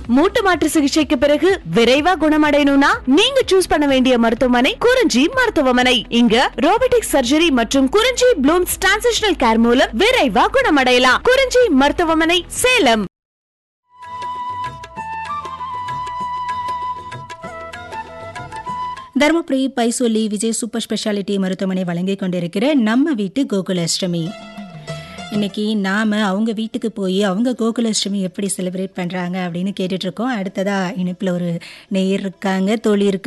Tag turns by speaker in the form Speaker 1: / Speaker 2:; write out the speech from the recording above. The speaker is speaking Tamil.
Speaker 1: மூட்டு மாற்று சிகிச்சைக்கு பிறகு விரைவா குணமடையணும்னா நீங்க சூஸ் பண்ண வேண்டிய மருத்துவமனை குறிஞ்சி மருத்துவமனை இங்க ரோபோட்டிக் சர்ஜரி மற்றும் குறிஞ்சி ப்ளூம்ஸ் டிரான்சிஷனல் கேர் மூலம் விரைவா குணமடையலாம் குறிஞ்சி மருத்துவமனை சேலம்
Speaker 2: தருமபுரி பைசொல்லி விஜய் சூப்பர் ஸ்பெஷாலிட்டி மருத்துவமனை வழங்கிக் கொண்டிருக்கிற நம்ம வீட்டு கோகுலாஷ்டமி இன்னைக்கு நாம அவங்க வீட்டுக்கு போய் அவங்க கோகுலாஷ்டமி எப்படி செலிப்ரேட் பண்றாங்க அப்படின்னு கேட்டுட்டு இருக்கோம் அடுத்ததா இணைப்புல ஒரு நேயர் இருக்காங்க தோழி இருக்காங்க